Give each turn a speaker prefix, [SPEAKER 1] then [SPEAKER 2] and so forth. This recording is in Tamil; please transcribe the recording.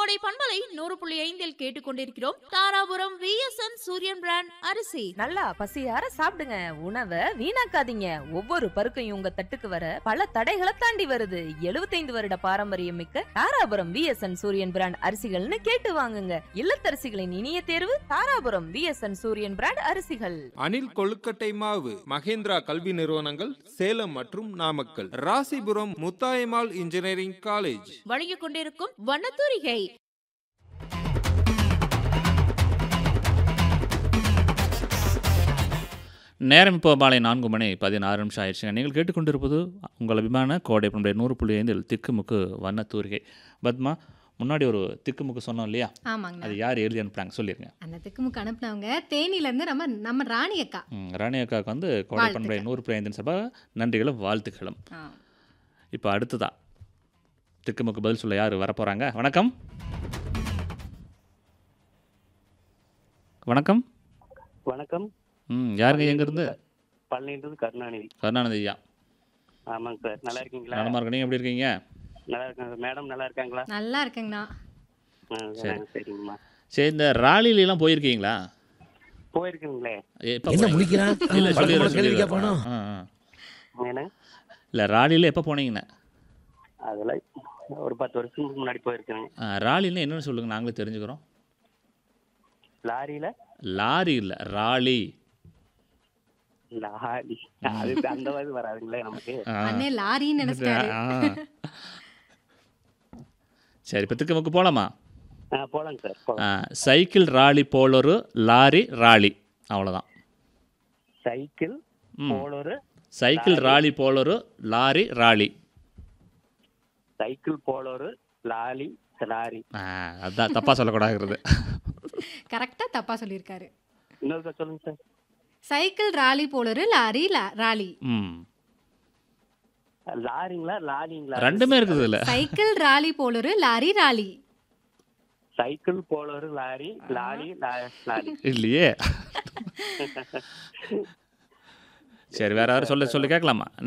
[SPEAKER 1] கோடை பண்பலை நூறு புள்ளி ஐந்தில் கேட்டுக்கொண்டிருக்கிறோம் தாராபுரம் விஎஸ்என் சூரியன் பிராண்ட் அரிசி
[SPEAKER 2] நல்லா பசியார சாப்பிடுங்க உணவை வீணாக்காதீங்க ஒவ்வொரு பருக்கையும் உங்க தட்டுக்கு வர பல தடைகளை தாண்டி வருது 75 வருட பாரம்பரியம் மிக்க தாராபுரம் விஎஸ்என் சூரியன் பிராண்ட் அரிசிகள்னு கேட்டு வாங்குங்க இல்லத்தரசிகளின் இனிய தேர்வு தாராபுரம் விஎஸ்என் சூரியன் பிராண்ட் அரிசிகள்
[SPEAKER 3] அணில் கொழுக்கட்டை மாவு மகேந்திரா கல்வி நிறுவனங்கள் சேலம் மற்றும் நாமக்கல் ராசிபுரம் முத்தாயம்மாள் இன்ஜினியரிங் காலேஜ்
[SPEAKER 1] வழங்கிக் கொண்டிருக்கும் வண்ணத்தூரிகை
[SPEAKER 4] நேரம் இப்போ மாலை நான்கு மணி பதினாறு நிமிஷம் ஆயிடுச்சுங்க நீங்கள் கேட்டுக்கொண்டிருப்பது உங்கள் அபிமான கோடை பண்புடைய நூறு புள்ளி ஐந்தில் திக்குமுக்கு வண்ணத்தூரிகை பத்மா முன்னாடி ஒரு திக்குமுக்கு சொன்னோம் இல்லையா
[SPEAKER 5] ஆமாங்கண்ணா
[SPEAKER 4] அது யார் எழுதி அனுப்புனாங்க சொல்லிருங்க
[SPEAKER 5] அந்த திக்குமுக்கு அனுப்புனவங்க தேனியிலேருந்து நம்ம நம்ம ராணி அக்கா
[SPEAKER 4] ம், ராணி அக்காவுக்கு வந்து கோடை
[SPEAKER 5] வாழ்த்துக்கள்.
[SPEAKER 4] பண்புடைய நூறு புள்ளி ஐந்தின் சபா நன்றிகளும் வாழ்த்துக்களும்
[SPEAKER 5] ஆ.
[SPEAKER 4] இப்போ அடுத்ததா திக்குமுக்கு பதில் சொல்ல யார் வரப்போகிறாங்க வணக்கம் வணக்கம்
[SPEAKER 6] வணக்கம்
[SPEAKER 4] ம் யாருங்க எங்கேருந்து
[SPEAKER 6] பழனின்றது கருணாநிதி
[SPEAKER 4] கருணாநிதி ஐயா
[SPEAKER 6] ஆமாங்க சார் நல்லா இருக்கீங்களா
[SPEAKER 4] நலமா இருக்க நீங்கள் எப்படி இருக்கீங்க
[SPEAKER 6] நல்லா இருக்காங்க மேடம் நல்லா இருக்காங்களா
[SPEAKER 5] நல்லா இருக்குங்கண்ணா
[SPEAKER 6] ஆ,
[SPEAKER 4] சரி.
[SPEAKER 6] சரிங்கம்மா
[SPEAKER 4] சரி இந்த ராலிலாம் போயிருக்கீங்களா
[SPEAKER 6] போயிருக்குங்களே
[SPEAKER 4] எப்போ
[SPEAKER 7] என்ன முடிக்கிறான்
[SPEAKER 4] இல்லை
[SPEAKER 7] பழக்கம்
[SPEAKER 4] சொல்லிடுறேன்
[SPEAKER 7] போல கேள்வி
[SPEAKER 4] சொல்லிடுறேன்
[SPEAKER 7] கேட்பானோ
[SPEAKER 4] ஆ ஆ
[SPEAKER 6] ஏன்னா
[SPEAKER 4] இல்லை ராலியில் எப்போ போனீங்கண்ணே
[SPEAKER 6] அதெல்லாம் ஒரு பத்து வருஷத்துக்கு முன்னாடி போயிருக்கேங்க
[SPEAKER 4] ஆ, ராலின்னு என்னன்னு சொல்லுங்க நாங்களே தெரிஞ்சுக்கிறோம்
[SPEAKER 6] லாரியில
[SPEAKER 4] லாரி இல்லை ராலி
[SPEAKER 6] லாரி அது அந்த மாதிரி வராதுங்களே நமக்கு
[SPEAKER 4] ஆ.
[SPEAKER 5] அண்ணே லாரின்னு நினைச்சிட்டாரு
[SPEAKER 4] ஆ. சரி இப்போ திக்குமுக்கு போகலாமா
[SPEAKER 6] ஆ போலாங்க சார் போலாம்
[SPEAKER 4] சைக்கிள் ராலி போலொரு லாரி ராலி அவ்வளோதான்
[SPEAKER 6] சைக்கிள்
[SPEAKER 4] ம்
[SPEAKER 6] போலொரு
[SPEAKER 4] சைக்கிள் ராலி போலொரு லாரி ராலி
[SPEAKER 6] சைக்கிள் போலொரு லாரி லாரி
[SPEAKER 4] ஆ அதான் தப்பாக சொல்லக்கூடாதுங்கிறது
[SPEAKER 5] கரெக்டா தப்பா சொல்லியிருக்காரு
[SPEAKER 6] இன்னொருக்கா சொல்லுங்க சார்
[SPEAKER 5] சைக்கிள் ராலி போலரு லாரி லா- ராலி
[SPEAKER 4] ம்
[SPEAKER 6] லாரிங்களா லாரிங்களா
[SPEAKER 4] ரெண்டுமே இருக்குது இல்லை
[SPEAKER 5] சைக்கிள் ராலி போலரு லாரி ராலி
[SPEAKER 6] சைக்கிள் போலொரு லாரி லாரி லா- லாரி
[SPEAKER 4] இல்லையே சரி வேற யாரும் சொல்ல சொல்லி கேட்கலாமா